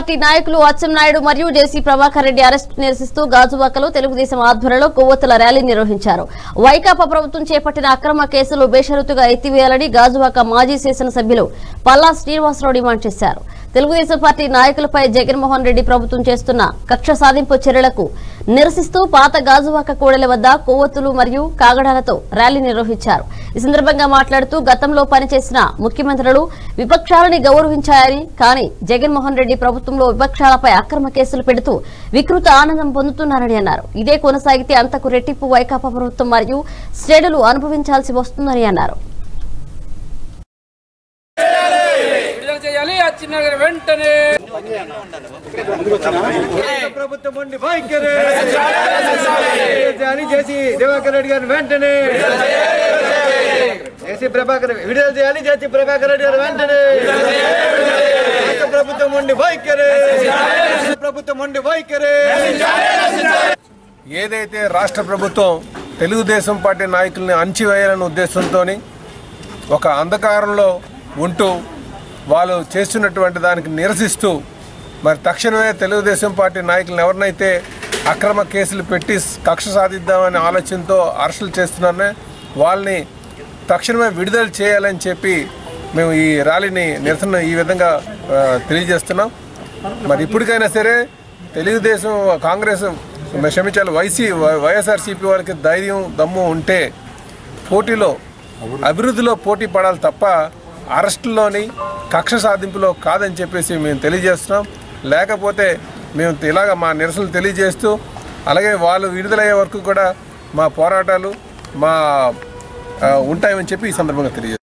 party నాయకులు అచ్చెన్నాయుడు మరియు జేసీ Prabhakar Reddy arrest నిరసిస్తూ గాజువాకలో తెలుగుదేశం ఆధ్వర్యంలో కొవ్వొత్తుల ర్యాలీ నిర్వహించారు వైకాపా ప్రభుత్వం చేపట్టిన అక్రమ కేసులు బేషరతుగా ఎత్తివేయాలని గాజువాక మాజీ శాసనసభ్యులు పల్లా శ్రీనివాసరావు డిమాండ్ చేశారు తెలుగుదేశం పార్టీ నాయకులపై జగన్మోహన్ రెడ్డి ప్రభుత్వం చేస్తున్న కక్ష సాధింపు చర్యలకు నిరసిస్తూ పాత గాజువాక కూడలి వద్ద కొవ్వొత్తులు మరియు కాగడాలతో ర్యాలీ నిర్వహించారు ఈ సందర్భంగా మాట్లాడుతూ గతంలో పనిచేసిన ముఖ్యమంత్రులు విపక్షాలని గౌరవించారని కానీ జగన్మోహన్ రెడ్డి ప్రభుత్వంలో విపక్షాలపై అక్రమ కేసులు పెడుతూ వికృత ఆనందం పొందుతున్నారని అన్నారు ఇదే కొనసాగితే అంతకు రెట్టింపు వైకాపా ప్రభుత్వం మరియు శ్రేణులు అనుభవించాల్సి వస్తుందని అన్నారు విడుదల చేయాలి అచ్చిన వెంటనే ప్రభుత్వం ఉండి వైఖరి అని చేసి దివాకర్ రెడ్డి గారిని వెంటనే చేసి ప్రభాకర్ విడుదల చేయాలి చేసి ప్రభాకర్ రెడ్డి గారు వెంటనే రాష్ట్ర ప్రభుత్వం ఉండి వైఖరి ప్రభుత్వం ఉండి వైఖరి ఏదైతే రాష్ట్ర ప్రభుత్వం తెలుగుదేశం పార్టీ నాయకుల్ని అణచివేయాలనే ఉద్దేశంతో ఒక అంధకారంలో ఉంటూ వాళ్ళు చేస్తున్నటువంటి దానికి నిరసిస్తూ మరి తక్షణమే తెలుగుదేశం పార్టీ నాయకులను ఎవరినైతే అక్రమ కేసులు పెట్టి కక్ష సాధిద్దామనే ఆలోచనతో అరెస్టులు చేస్తున్నారనే వాళ్ళని తక్షణమే విడుదల చేయాలని చెప్పి మేము ఈ ర్యాలీని నిరసన ఈ విధంగా ఆ, తెలియజేస్తున్నాం మరి ఇప్పటికైనా సరే తెలుగుదేశం కాంగ్రెస్ క్షమించాలి వైసీ వైఎస్ఆర్సీపీ వాళ్ళకి ధైర్యం దమ్ము ఉంటే పోటీలో అభివృద్ధిలో పోటీ పడాలి తప్ప అరెస్టులోని కక్ష సాధింపులో కాదని చెప్పేసి మేము తెలియజేస్తున్నాం లేకపోతే మేము ఇలాగ మా నిరసనలు తెలియజేస్తూ అలాగే వాళ్ళు విడుదలయ్యే వరకు కూడా మా పోరాటాలు మా ఆ, ఉంటాయని చెప్పి ఈ సందర్భంగా తెలియజేస్తాం